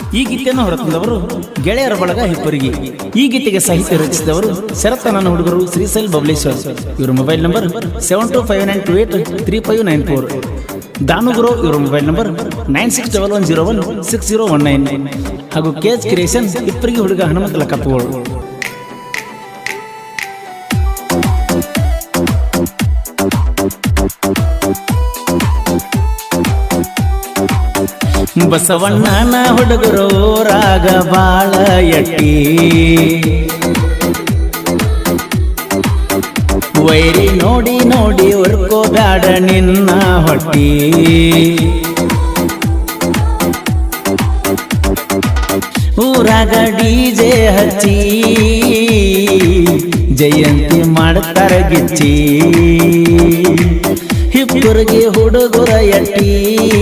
ಈ ಗೀತೆಯನ್ನು ಹೊರತಂದವರು ಗೆಳೆಯರ ಬಳಗ ಹಿಪ್ಪರಿಗೆ ಈ ಗೀತೆಗೆ ಸಾಹಿತ್ಯ ರಚಿಸಿದವರು ಶರತ್ತ ನನ್ನ ಹುಡುಗರು ಶ್ರೀಶೈಲ್ ಬಬ್ಲೇಶ್ವರ್ ಇವರ mobile number seven two five nine two eight three five nine four ದಾನುಗುರು ಇವರ mobile number nine six double one zero one six zero one nine ಹಾಗೂ ಕೇಜ್ ಕ್ರಿಯೇಷನ್ ಹಿಪ್ಪರಿಗೆ ಹುಡುಗ ಹನುಮಂತ ಲಕ್ಕಪ್ಪಗಳು ಬಸವಣ್ಣನ ಹುಡುಗರು ರಾಗ ಬಾಳ ಎಟ್ಟಿ ವೈರಿ ನೋಡಿ ನೋಡಿ ವರ್ಕೋ ಬ್ಯಾಡ ನಿನ್ನ ಹೊಟ್ಟಿ ಊರಾಗ ಡಿಜೆ ಹಚ್ಚಿ ಜಯಂತಿ ಮಾಡ್ತಾರ ಗಿಚ್ಚಿ ಹಿಬ್ಬರಿಗೆ ಹುಡುಗರ ಎಟ್ಟಿ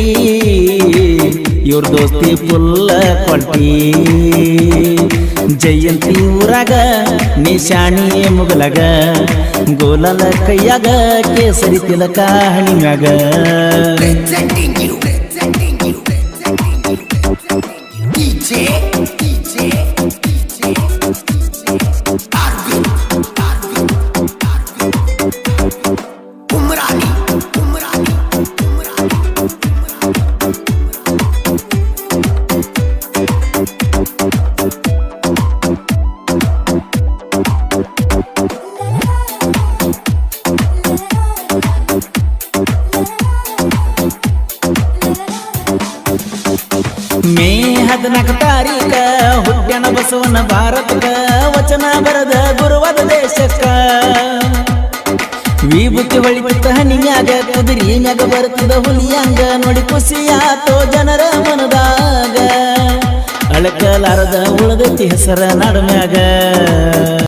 ಇವ್ರ ದೋಸ್ತಿ ಫುಲ್ಲ ಕೊಟ್ಟಿ ಜಯಂತಿ ಊರಾಗ ನಿಶಾಣಿ ಮುಗಲಗ ಗೋಲಲ ಕೈಯಾಗ ಕೇಸರಿ ತಿಲಕ ಹಣಿಮ್ಯಾಗ Presenting you, presenting you, presenting you, presenting you. DJ, DJ, DJ, Arvind, Arvind, Arvind. Umrani, Umrani, Umrani. May ಹದಿನಾಲ್ಕು ತಾರೀಕ ಹುಟ್ಟ್ಯನ ಬಸವನ ಭಾರತಕ ವಚನ ಬರದ ಗುರುವಾದ ದೇಶಕ್ಕ ವಿಭೂತಿ ಹೊಳಿಬಿಟ್ಟ ಹನಿಮ್ಯಾಗ ಕುದುರಿ ಮ್ಯಾಗ ಬರ್ತದ ಹುಲಿಯಂಗ ನೋಡಿ ಖುಷಿಯಾತೋ ಜನರ ಮನದಾಗ ಅಳಕಲಾರದ ಉಳದೈತಿ ಹೆಸರ ನಡುಮ್ಯಾಗ